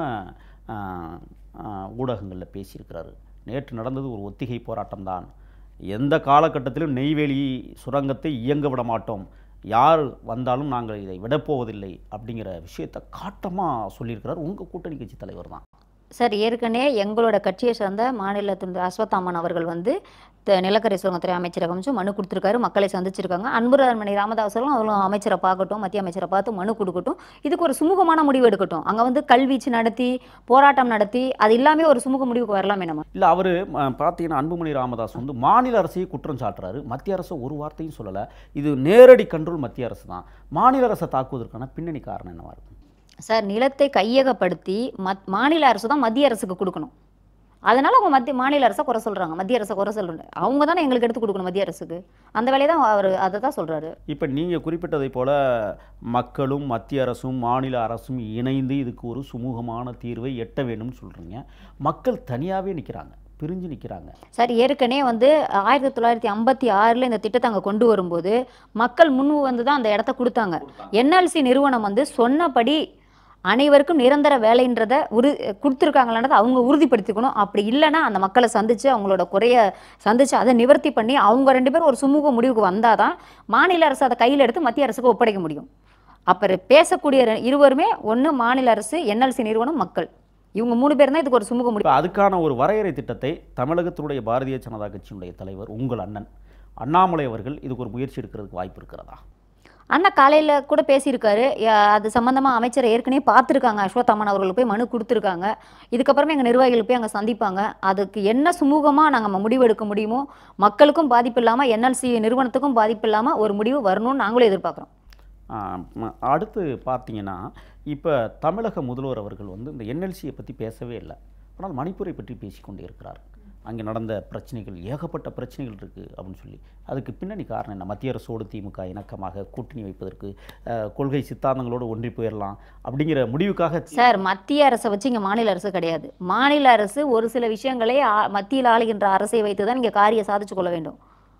ஊடகங்களில் பேசியிருக்கிறாரு நேற்று நடந்தது ஒரு ஒத்திகை போராட்டம்தான் எந்த காலகட்டத்திலும் நெய்வேலி சுரங்கத்தை இயங்க விட மாட்டோம் யார் வந்தாலும் நாங்கள் இதை விடப்போவதில்லை அப்படிங்கிற விஷயத்தை காட்டமாக சொல்லியிருக்கிறார் உங்கள் கூட்டணி கட்சி தலைவர் தான்
சார் ஏற்கனவே எங்களோட கட்சியை சேர்ந்த மாநிலத்தின் அஸ்வத்தாமன் அவர்கள் வந்து த- நிலக்கரி சுரங்கத்துறை அமைச்சரகம் வச்சு மனு கொடுத்துருக்காரு மக்களை சந்திச்சிருக்காங்க அன்புராமணி ராமதாசரும் அவங்களும் அமைச்சரை பார்க்கட்டும் மத்திய அமைச்சரை பார்த்து மனு கொடுக்கட்டும் இதுக்கு ஒரு சுமூகமான முடிவு எடுக்கட்டும் அங்கே வந்து கல்வீச்சு நடத்தி போராட்டம் நடத்தி அது இல்லாமே ஒரு சுமூக முடிவுக்கு வரலாமே நம்ம
இல்லை அவர் பார்த்தீங்கன்னா அன்புமணி ராமதாஸ் வந்து மாநில அரசையே குற்றம் சாட்டுறாரு மத்திய அரசு ஒரு வார்த்தையும் சொல்லலை இது நேரடி கண்ட்ரோல் மத்திய அரசு தான் மாநில அரசை தாக்குவதற்கான பின்னணி காரணம் என்னவா இருக்கும்
சார் நிலத்தை கையகப்படுத்தி மத் மாநில அரசு தான் மத்திய அரசுக்கு கொடுக்கணும் அதனால அவங்க மத்திய மாநில அரசை குறை சொல்றாங்க மத்திய அரசை குறை சொல்றாங்க அவங்க தானே எங்களுக்கு எடுத்து கொடுக்கணும் மத்திய அரசுக்கு அந்த வேலையை தான் அவர் அதை தான் சொல்றாரு
இப்போ நீங்கள் குறிப்பிட்டதைப் போல மக்களும் மத்திய அரசும் மாநில அரசும் இணைந்து இதுக்கு ஒரு சுமூகமான தீர்வை எட்ட வேணும்னு சொல்கிறீங்க மக்கள் தனியாகவே நிற்கிறாங்க பிரிஞ்சு நிற்கிறாங்க
சார் ஏற்கனவே வந்து ஆயிரத்தி தொள்ளாயிரத்தி ஐம்பத்தி ஆறில் இந்த திட்டத்தை அங்கே கொண்டு வரும்போது மக்கள் முன்பு வந்து தான் அந்த இடத்த கொடுத்தாங்க என்எல்சி நிறுவனம் வந்து சொன்னபடி அனைவருக்கும் நிரந்தர வேலைன்றதை உறு கொடுத்துருக்காங்களான்றதை அவங்க உறுதிப்படுத்திக்கணும் அப்படி இல்லைன்னா அந்த மக்களை சந்தித்து அவங்களோட குறைய சந்தித்து அதை நிவர்த்தி பண்ணி அவங்க ரெண்டு பேரும் ஒரு சுமூக முடிவுக்கு வந்தால் தான் மாநில அரசு அதை கையில் எடுத்து மத்திய அரசுக்கு ஒப்படைக்க முடியும் அப்புறம் பேசக்கூடிய ரெ- இருவருமே ஒன்று மாநில அரசு என்எல்சி நிறுவனம் மக்கள் இவங்க மூணு பேர் தான் இதுக்கு ஒரு சுமூக முடிவு
இப்போ அதுக்கான ஒரு வரையறை திட்டத்தை தமிழகத்தினுடைய பாரதிய ஜனதா கட்சியினுடைய தலைவர் உங்கள் அண்ணன் அண்ணாமலை அவர்கள் இதுக்கு ஒரு முயற்சி எடுக்கிறதுக்கு வாய்ப்பு இருக்கிறதா
அண்ணா காலையில் கூட பேசியிருக்காரு யா- அது சம்மந்தமாக அமைச்சரை ஏற்கனவே பார்த்துருக்காங்க அஸ்வத்தாமன் அவர்கள் போய் மனு கொடுத்துருக்காங்க இதுக்கப்புறமே எங்கள் நிர்வாகிகள் போய் அங்கே சந்திப்பாங்க அதுக்கு என்ன சுமூகமாக நாங்கள் முடிவெடுக்க முடியுமோ மக்களுக்கும் பாதிப்பு இல்லாமல் என்எல்சி நிறுவனத்துக்கும் பாதிப்பு இல்லாமல் ஒரு முடிவு வரணும்னு நாங்களும் எதிர்பார்க்குறோம்
ஆ, ம- அடுத்து பார்த்தீங்கன்னா இப்போ தமிழக முதல்வர் அவர்கள் வந்து இந்த என்எல்சியை பற்றி பேசவே இல்லை ஆனால் மணிப்பூரை பற்றி பேசிக்கொண்டே இருக்கிறார் அங்கே நடந்த பிரச்சனைகள் ஏகப்பட்ட பிரச்சனைகள் இருக்குது அப்படின்னு சொல்லி அதுக்கு பின்னணி காரணம் என்ன மத்திய அரசோடு திமுக இணக்கமாக கூட்டணி வைப்பதற்கு அஹ், கொள்கை சித்தாந்தங்களோடு ஒன்றி போயிடலாம் அப்படிங்கிற முடிவுக்காக
சார் மத்திய அரசை வச்சு இங்கே மாநில அரசு கிடையாது மாநில அரசு ஒரு சில விஷயங்களை ஆ- மத்தியில் ஆளுகின்ற அரசை வைத்து தான் இங்கே காரியம் சாதிச்சு கொள்ள வேண்டும்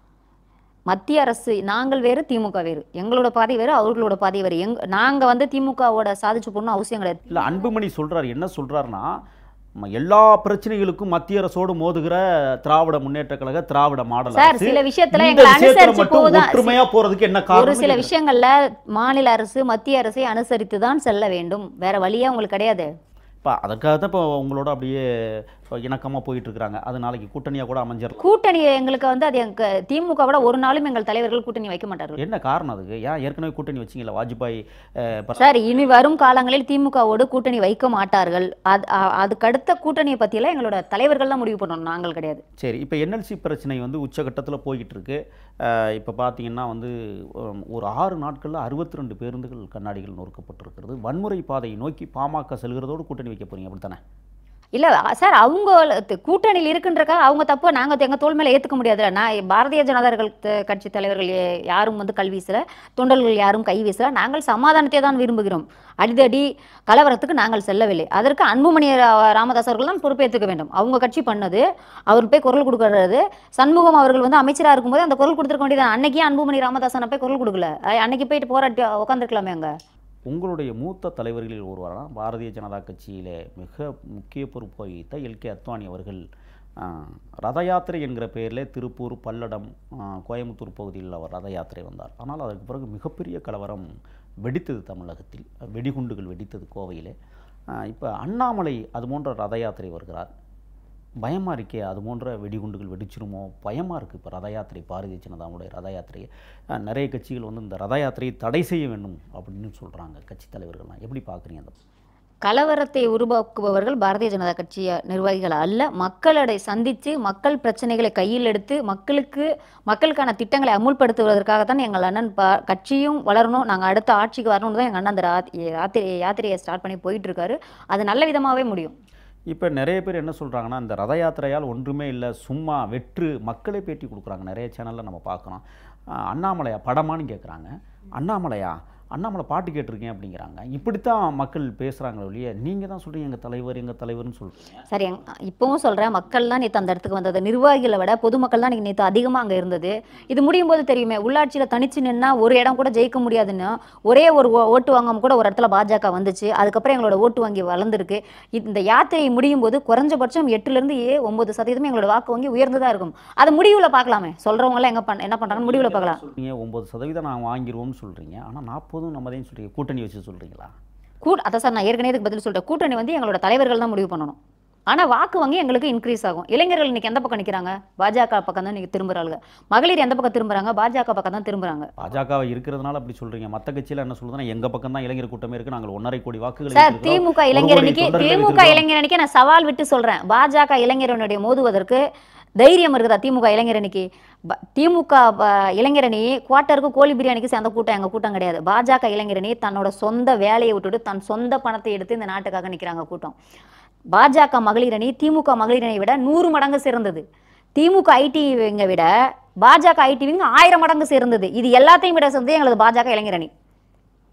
மத்திய அரசு நாங்கள் வேறு திமுக வேறு எங்களோட பாதை வேறு அவர்களோட பாதை வேறு எங் நாங்கள் வந்து திமுகவோட சாதிச்சு போடணும் அவசியம் கிடையாது
இல்லை அன்புமணி சொல்றார் என்ன சொல்றாருன்னா ம- எல்லா பிரச்சனைகளுக்கும் மத்திய அரசோடு மோதுகிற திராவிட முன்னேற்ற கழக திராவிட மாடல்
சார்
அரசு
சில விஷயத்துல
இந்த
எங்களை
விஷயத்துல
அனுசரிச்சு
மட்டும்
போகுதா
ஒற்றுமையா போறதுக்கு என்ன
ஒரு
காரணம்
சில விஷயங்கள்ல மாநில அரசு மத்திய அரசை அனுசரித்து தான் செல்ல வேண்டும் வேற வழியே உங்களுக்கு கிடையாது
இப்போ அதற்காக தான் இப்போ உங்களோட அப்படியே இப்போ இணக்கமா போயிட்டு இருக்கிறாங்க அது நாளைக்கு கூட்டணியா கூட அமைஞ்சிடலாம்
கூட்டணி எங்களுக்கு வந்து அது எங்க திமுக விட ஒரு நாளும் எங்கள் தலைவர்கள் கூட்டணி வைக்க மாட்டார்கள்
என்ன காரணம் அதுக்கு ஏன் ஏற்கனவே கூட்டணி வச்சிங்கல்ல வாஜ்பாய் அஹ், ப-
சார் இனி வரும் காலங்களில் திமுகவோடு கூட்டணி வைக்க மாட்டார்கள் அது அ- அதுக்கடுத்த கூட்டணியை பத்தியெல்லாம் எங்களோட தலைவர்கள் தான் முடிவு பண்ணணும் நாங்கள் கிடையாது
சரி இப்போ என்எல்சி பிரச்சனை வந்து உச்சகட்டத்தில் போய்கிட்டு இருக்கு இப்போ பார்த்தீங்கன்னா வந்து உம், ஒரு ஆறு நாட்களில் அறுபத்தி ரெண்டு பேருந்துகள் கண்ணாடிகள் நொறுக்கப்பட்டிருக்கிறது வன்முறை பாதையை நோக்கி பாமக செல்கிறதோடு கூட்டணி வைக்க போறீங்க அப்படித்தானே
இல்ல அ- சார் அவங்க த- கூட்டணியில் இருக்குன்றக்கா அவங்க தப்பு நாங்க எங்க தோல் மேல ஏத்துக்க முடியாதுல்ல நான் பாரதிய ஜனதார்கள் த- கட்சி தலைவர்கள் ஏ- யாரும் வந்து கல் வீசல தொண்டர்கள் யாரும் கை வீசல நாங்கள் சமாதானத்தை தான் விரும்புகிறோம் அடிதடி கலவரத்துக்கு நாங்கள் செல்லவில்லை அதற்கு அன்புமணி ரா- ராமதாஸ் அவர்கள் தான் பொறுப்பேற்றுக்க வேண்டும் அவங்க கட்சி பண்ணது அவர் போய் குரல் கொடுக்கறது சண்முகம் அவர்கள் வந்து அமைச்சரா இருக்கும்போது அந்த குரல் கொடுத்துருக்க வேண்டியது அன்னைக்கே அன்புமணி ராமதாசன் போய் குரல் கொடுக்கல அ- அன்னைக்கு போயிட்டு போராட்டி உட்காந்துருக்கலாமே அங்க
உங்களுடைய மூத்த தலைவர்களில் ஒருவரான பாரதிய ஜனதா கட்சியிலே மிக முக்கிய பொறுப்பு வகித்த எல்கே அத்வானி அவர்கள் ஆ, ரத யாத்திரை என்கிற பெயரில் திருப்பூர் பல்லடம் ஆ, கோயம்புத்தூர் பகுதியில் அவர் ரத யாத்திரை வந்தார் ஆனால் அதற்கு பிறகு மிகப்பெரிய கலவரம் வெடித்தது தமிழகத்தில் வெடிகுண்டுகள் வெடித்தது கோவையிலே இப்போ அண்ணாமலை அது போன்ற ரத யாத்திரை வருகிறார் பயமாக இருக்கே அது போன்ற வெடிகுண்டுகள் வெடிச்சிருமோ பயமாக இருக்குது இப்போ ரத யாத்திரை பாரதிய ஜனதாவுடைய ரத யாத்திரையை அஹ், நிறைய கட்சிகள் வந்து இந்த ரத யாத்திரையை தடை செய்ய வேண்டும் அப்படின்னு சொல்கிறாங்க கட்சி தலைவர்கள்லாம் எப்படி பார்க்குறீங்க அந்த
கலவரத்தை உருவாக்குபவர்கள் பாரதிய ஜனதா கட்சி நிர்வாகிகள் அல்ல மக்களோட சந்தித்து மக்கள் பிரச்சனைகளை கையில் எடுத்து மக்களுக்கு மக்களுக்கான திட்டங்களை அமுல்படுத்துவதற்காகத்தான் எங்கள் அண்ணன் ப கட்சியும் வளரணும் நாங்கள் அடுத்த ஆட்சிக்கு வரணும்னு தான் எங்கள் அண்ணன் அந்த ரா- யாத்திரை யாத்திரையை ஸ்டார்ட் பண்ணி போயிட்டு இருக்காரு அது நல்ல விதமாகவே முடியும்
இப்போ நிறைய பேர் என்ன சொல்கிறாங்கன்னா இந்த ரத யாத்திரையால் ஒன்றுமே இல்லை சும்மா வெற்று மக்களே பேட்டி கொடுக்குறாங்க நிறைய சேனலில் நம்ம பார்க்குறோம் அஹ், அண்ணாமலையா படமான்னு கேட்குறாங்க அண்ணாமலையா அண்ணாமலை பாட்டு கேட்டிருக்கேன் அப்படிங்கிறாங்க இப்படித்தான் மக்கள் பேசுகிறாங்களே ஒழிய நீங்கள் தான் சொல்கிறீங்க எங்கள் தலைவர் எங்கள் தலைவர்னு சொல்கிறீங்க
சரி எங் இப்போவும் சொல்கிறேன் மக்கள்லாம் நேற்று அந்த இடத்துக்கு வந்தது நிர்வாகிகளை விட பொதுமக்கள் தான் நேற்று அதிகமாக அங்கே இருந்தது இது முடியும் போது தெரியுமே உள்ளாட்சியில் தனிச்சு நின்னா ஒரு இடம் கூட ஜெயிக்க முடியாதுன்னு ஒரே ஒரு ஓ- ஓட்டு வாங்காம கூட ஒரு இடத்துல பாஜக வந்துச்சு அதுக்கப்புறம் எங்களோட ஓட்டு வங்கி வளர்ந்துருக்கு இந்த யாத்திரை முடியும் போது குறைஞ்சபட்சம் எட்டுலேருந்து ஏ ஒன்பது சதவீதம் எங்களோட வாக்கு வங்கி உயர்ந்து தான் இருக்கும் அது முடிவில் பார்க்கலாமே சொல்கிறவங்களாம் எங்க பண்ண என்ன பண்ணுறாங்கன்னு முடிவில் பார்க்கலாம்
சொல்றீங்க ஒம்பது சதவீதம் நான் வாங்கிடுவோம்னு சொல்கிறீங்க ஆனால் நாற்பதும் நம்மதையும் சொல்கிறீங்க கூட்டணி வச்சு சொல்கிறீங்களா
கூட் அதான் சார் நான் ஏற்கனவே இதுக்கு பதில் சொல்லிட்டேன் கூட்டணி வந்து எங்களோட தலைவர்கள் தான் முடிவு பண்ணணும் ஆனால் வாக்கு வங்கி எங்களுக்கு இன்க்ரீஸ் ஆகும் இளைஞர்கள் இன்னைக்கு எந்த பக்கம் நிற்கிறாங்க பாஜக பக்கம் தான் இன்னைக்கு திரும்புறாங்க மகளிர் எந்த பக்கம் திரும்புறாங்க பாஜக பக்கம் தான் திரும்புறாங்க
பாஜகவை இருக்கிறதுனால அப்படி சொல்றீங்க மற்ற கட்சியில என்ன சொல்லுதுன்னா எங்க பக்கம் தான் இளைஞர் கூட்டமே இருக்கு நாங்கள் ஒன்றரை கோடி வாக்குகள்
சார்
வைத்திருக்கிறோம்.
திமுக
ஒரு
இளைஞர்
கோடி
அன்னைக்கு
தொண்டர்களை
திமுக
வைத்திருக்கிறோம்.
இளைஞர் அன்னைக்கு நான் சவால் விட்டு சொல்றேன் பாஜக இளைஞரனுடைய மோதுவதற்கு தைரியம் இருக்குதா திமுக இளைஞர் அன்னைக்கு ப- திமுக ப- இளைஞர் அணி குவார்ட்டருக்கு கோழி பிரியாணிக்கு சேர்ந்த கூட்டம் எங்க கூட்டம் கிடையாது பாஜக இளைஞர் அணி தன்னோட சொந்த வேலையை விட்டுட்டு தன் சொந்த பணத்தை எடுத்து இந்த நாட்டுக்காக நிக்கிறாங்க கூட்டம் பாஜக மகளிர் அணி திமுக மகளிர் அணியை விட நூறு மடங்கு சிறந்தது திமுக ஐடி விங்க விட பாஜக ஐடி விங் ஆயிரம் மடங்கு சிறந்தது இது எல்லாத்தையும் விட சேர்ந்து எங்களது பாஜக இளைஞர் அணி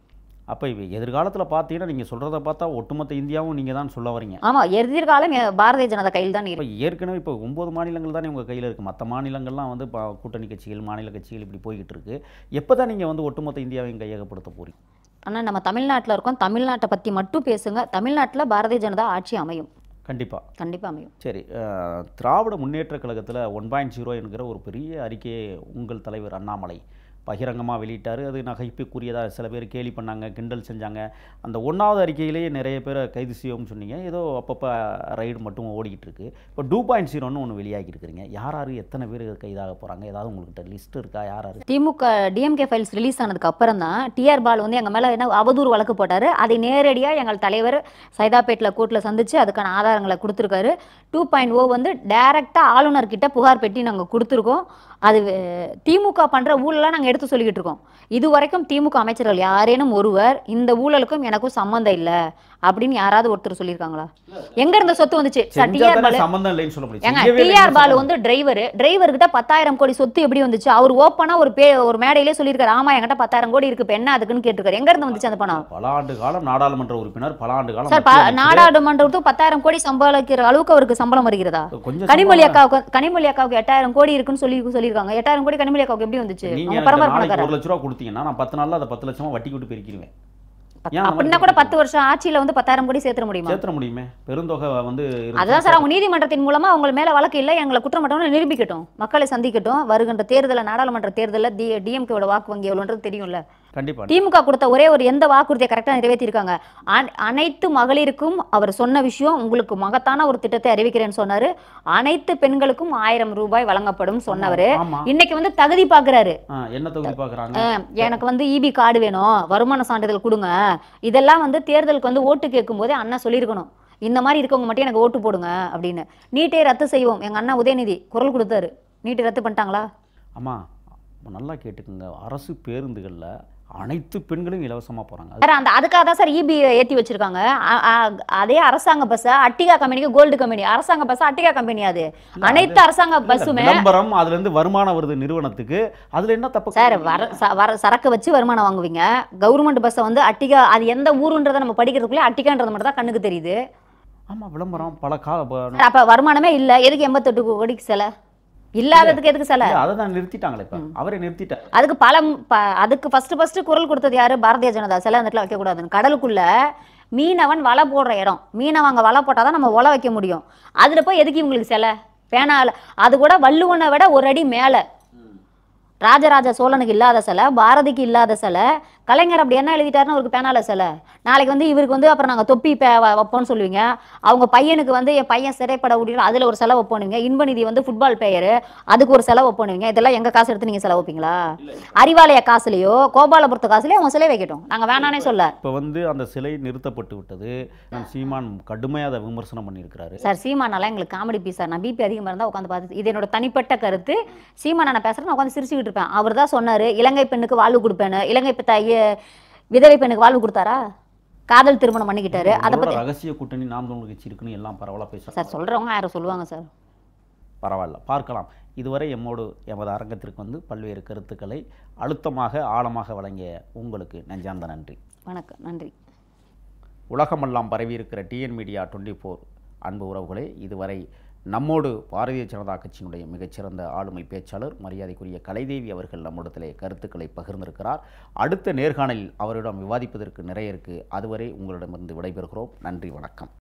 அப்போ எதிர்காலத்தில் பார்த்தீங்கன்னா நீங்கள் சொல்கிறத பார்த்தா ஒட்டுமொத்த இந்தியாவும் நீங்கள் தான் சொல்ல வரீங்க
ஆமா எதிர்காலம் எ- பாரதிய ஜனதா கையில் தான்
இப்போ
இருக்கு
ஏற்கனவே இப்போ ஒம்பது மாநிலங்கள் தானே உங்கள் கையில் இருக்குது மற்ற மாநிலங்கள்லாம் வந்து இப்போ கூட்டணி கட்சிகள் மாநில கட்சிகள் இப்படி போய்கிட்டு இருக்கு எப்போ தான் நீங்கள் வந்து ஒட்டுமொத்த இந்தியாவையும் கையகப்படுத்த போறீங்க
ஆனா நம்ம தமிழ்நாட்டுல இருக்கோம் தமிழ்நாட்டை பத்தி மட்டும் பேசுங்க தமிழ்நாட்டுல பாரதிய ஜனதா ஆட்சி அமையும்
கண்டிப்பாக
கண்டிப்பா அமையும்
சரி அஹ், திராவிட முன்னேற்ற கழகத்தில் ஒன் பாயிண்ட் ஜீரோ என்கிற ஒரு பெரிய அறிக்கையை உங்கள் தலைவர் அண்ணாமலை பகிரங்கமாக வெளியிட்டார் அது நகைப்புக்குரியதாக சில பேர் கேலி பண்ணாங்க கிண்டல் செஞ்சாங்க அந்த ஒன்றாவது அறிக்கையிலேயே நிறைய பேரை கைது செய்வோம்னு சொன்னீங்க ஏதோ அப்பப்போ ரைடு மட்டும் ஓடிக்கிட்டு இருக்கு இப்போ டூ பாயிண்ட் ஜீரோன்னு ஒன்று வெளியாகி இருக்கிறீங்க யார் யார் எத்தனை பேர் கைதாக போகிறாங்க ஏதாவது உங்கள்கிட்ட லிஸ்ட் இருக்கா யார் யார்
திமுக டிஎம்கே ஃபைல்ஸ் ரிலீஸ் ஆனதுக்கு அப்புறம் தான் டிஆர் பால் வந்து எங்க மேல என்ன அவதூறு வழக்கு போட்டாரு அதை நேரடியா எங்கள் தலைவர் சைதாப்பேட்டில் கோர்ட்டில் சந்திச்சு அதுக்கான ஆதாரங்களை கொடுத்துருக்காரு டூ பாயிண்ட் ஓ வந்து டைரக்டா ஆளுநர் கிட்ட புகார் பெட்டி நாங்க கொடுத்துருக்கோம் அது அஹ், திமுக பண்ற ஊழலாம் நாங்க எடுத்து சொல்லிக்கிட்டு இருக்கோம் இது வரைக்கும் திமுக அமைச்சர்கள் யாரேனும் ஒருவர் இந்த ஊழலுக்கும் எனக்கும் சம்மந்தம் இல்லை அப்படின்னு யாராவது ஒருத்தர் சொல்லியிருக்காங்களா எங்க இருந்த சொத்து வந்துச்சு சார்
செஞ்சா
டிஆர்
தானே
பாலு
சம்மந்தம் இல்லைன்னு சொல்ல முடியும்
ஏங்க
செய்யவே இல்லைன்னு
டிஆர் பாலு
சொல்ல
வந்து டிரைவர் டிரைவர் கிட்ட பத்தாயிரம் கோடி சொத்து எப்படி வந்துச்சு அவர் ஓப்பனா ஒரு பே ஒரு மேடையிலே சொல்லியிருக்காரு ஆமா என்கிட்ட பத்தாயிரம் கோடி இருக்கு இப்ப என்ன அதுக்குன்னு கேட்டிருக்காரு எங்க இருந்து வந்துச்சு அந்த பணம்
பல ஆண்டு காலம் நாடாளுமன்ற உறுப்பினர் பல ஆண்டு காலம்
சார்
மத்திய அமைச்சர்.
நாடாளுமன்றத்துக்கு பத்தாயிரம் கோடி சம்பாதிக்கிற அளவுக்கு அவருக்கு சம்பளம் வருகிறதா
கொஞ்சம்
கனிமொழி
சம்பளம்
அக்காவுக்கு கனிமொழி அக்காவுக்கு எட்டாயிரம் கோடி இருக்குன்னு சொல்லி சொல்லியிருக்காங்க எட்டாயிரம் கோடி கனிமொழி அக்காவுக்கு எப்படி வந்துச்சு
நீங்க
அவங்க
எனக்கு
பரம்பரை
நாளைக்கு
பணக்காரர்
ஒரு லட்ச ரூபா கொடுத்தீங்கன்னா நான் பத்து நாள்ல அதை பத்து லட்சமா வட்டி விட்டு பெருக்கிடுவேன் ஏன் அந்த மாதிரி
அப்படின்னா கூட
கொடுத்தீங்க?
பத்து வருஷம் ஆட்சியில வந்து பத்தாயிரம் கோடி சேர்த்துட முடியுமா
சேர்த்துற முடியுமே பெருந்தொகை வந்து இருந்துச்சு.
அதுதான் சார் அவங்க நீதிமன்றத்தின் மூலமா அவங்க மேல வழக்கு இல்லை எங்களை குற்றமற்றவங்க நிரூபிக்கட்டும் மக்களை சந்திக்கட்டும் வருகின்ற தேர்தலில் நாடாளுமன்ற தேர்தலில் டி டிஎம்கேவோட வாக்கு வங்கி எவ்வளோன்றது தெரியும்ல
கண்டிப்பா
திமுக கொடுத்த ஒரே ஒரு எந்த வாக்குறுதியை கரெக்டாக நிறைவேற்றியிருக்காங்க அன- அனைத்து மகளிருக்கும் அவர் சொன்ன விஷயம் உங்களுக்கு மகத்தான ஒரு திட்டத்தை அறிவிக்கிறேன்னு சொன்னாரு அனைத்து பெண்களுக்கும் ஆயிரம் ரூபாய் வழங்கப்படும் சொன்னவர்
ஆமா
இன்னைக்கு வந்து தகுதி பார்க்கறாரு
ஆ, என்ன தொகுதி பாக்குறாங்க
அஹ், எனக்கு வந்து இபி கார்டு வேணும் வருமான சான்றிதழ் கொடுங்க இதெல்லாம் வந்து தேர்தலுக்கு வந்து ஓட்டு கேட்கும் போதே அண்ணா சொல்லியிருக்கணும் இந்த மாதிரி இருக்கவங்க மட்டும் எனக்கு ஓட்டு போடுங்க அப்படின்னு நீட்டை ரத்து செய்வோம் எங்க அண்ணா உதயநிதி குரல் கொடுத்தாரு நீட்டை ரத்து பண்ணிட்டாங்களா
ஆமா நல்லா கேட்டுக்குங்க அரசு பேருந்துகள்ல அனைத்து பெண்களும் இலவசமா போறாங்க அது
சார் அந்த அதுக்காக தான் சார் இபி ஏற்றி வச்சிருக்காங்க அ- அ- அதே அரசாங்க பஸ்ஸை அட்டிகா கம்பெனிக்கு கோல்டு கம்பெனி அரசாங்க பஸ் அட்டிகா கம்பெனி அது
இல்ல,
அனைத்து அரசாங்க
இல்ல,
பஸ்ஸுமே
விளம்பரம் அதுல இருந்து வருமானம் வருது நிறுவனத்துக்கு அதுல என்ன தப்பு
சார் வர ச- வர சரக்கு வச்சு வருமானம் வாங்குவீங்க கவர்மெண்ட் பஸ்ஸை வந்து அட்டிகா அது எந்த ஊருன்றதை நம்ம படிக்கிறதுக்குள்ளே அட்டிகான்றது மட்டும் தான் கண்ணுக்கு தெரியுது
ஆமா விளம்பரம் பல கா ப-
சார், அப்ப வருமானமே இல்லை எதுக்கு எண்பத்தெட்டு கோடிக்கு சிலை இல்லாததுக்கு எதுக்கு சிலை
இல்ல, அதை தான் நிறுத்திட்டாங்களே இப்ப அவரே நிறுத்திட்டார்
அதுக்கு பல ம்- ப- அதுக்கு ஃபர்ஸ்ட் ஃபர்ஸ்ட் குரல் கொடுத்தது யாரு பாரதிய ஜனதா சிலை அந்த இடத்துல வைக்கக்கூடாதுன்னு கடலுக்குள்ள மீனவன் வலை போடுற இடம் மீனவன் அங்கே வலை போட்டால் தான் நம்ம ஒலை வைக்க முடியும் அதில் போய் எதுக்கு இவங்களுக்கு சிலை பேனால அது கூட வள்ளுவனை விட ஒரு அடி மேலே ராஜராஜ சோழனுக்கு இல்லாத சிலை பாரதிக்கு இல்லாத சிலை கலைஞர் அப்படி என்ன எழுதிட்டாருன்னு அவருக்கு பேனால சிலை நாளைக்கு வந்து இவருக்கு வந்து அப்புறம் நாங்கள் தொப்பி பே வ- வைப்போம்னு சொல்லுவீங்க அவங்க பையனுக்கு வந்து என் பையன் சிறைப்பட முடியும் அதில் ஒரு செலவு வைப்போனுவீங்க இன்பநிதி வந்து ஃபுட்பால் பிளேயர் அதுக்கு ஒரு செலவு வைப்போனுவீங்க இதெல்லாம் எங்கள் காசு எடுத்து நீங்கள் செலவு வைப்பீங்களா அறிவாலய காசுலையோ கோபாலபுரத்து காசுலையோ அவங்க சிலை வைக்கட்டும் நாங்கள் வேணானே சொல்ல
இப்ப வந்து அந்த சிலை நிறுத்தப்பட்டு விட்டது நான் சீமான் கடுமையா அதை விமர்சனம் பண்ணியிருக்கிறாரு
சார் சீமானாலாம் எங்களுக்கு காமெடி பீஸ் சார் நான் பிபி அதிகமாக இருந்தால் உட்காந்து பார்த்து இது என்னோட தனிப்பட்ட கருத்து சீமான் நான் பேசுகிறேன் நான் உட்காந்து சிரிச்சுக்கிட்டு இருப்பேன் அவர் தான் சொன்னார் இலங்கை பெண்ணுக்கு வாழ்வு கொடுப்பேன்னு இலங்கை பெ- த- இ- விதவை பெண்ணுக்கு வாழ்வு கொடுத்தாரா காதல் திருமணம் பண்ணிக்கிட்டாரு அதை
உங்களோட
பற்றி
ரகசிய கூட்டணி நாம் தமிழ் கட்சி இருக்குன்னு எல்லாம் பரவலா பேசுறாங்க
சார் சொல்கிறவங்க யாரும் சொல்லுவாங்க சார்
பரவாயில்ல பார்க்கலாம் இதுவரை எம்மோடு எமது அரங்கத்திற்கு வந்து பல்வேறு கருத்துக்களை அழுத்தமாக ஆழமாக வழங்கிய உங்களுக்கு நெஞ்சார்ந்த நன்றி
வணக்கம் நன்றி
உலகமெல்லாம் பரவியிருக்கிற டிஎன் மீடியா டுவெண்ட்டி ஃபோர் அன்பு உறவுகளே இதுவரை நம்மோடு பாரதிய ஜனதா கட்சியினுடைய மிகச்சிறந்த ஆளுமை பேச்சாளர் மரியாதைக்குரிய கலைதேவி அவர்கள் நம்மிடத்திலே கருத்துக்களை பகிர்ந்திருக்கிறார் அடுத்த நேர்காணலில் அவரிடம் விவாதிப்பதற்கு நிறைய இருக்கு அதுவரை உங்களிடமிருந்து விடைபெறுகிறோம் நன்றி வணக்கம்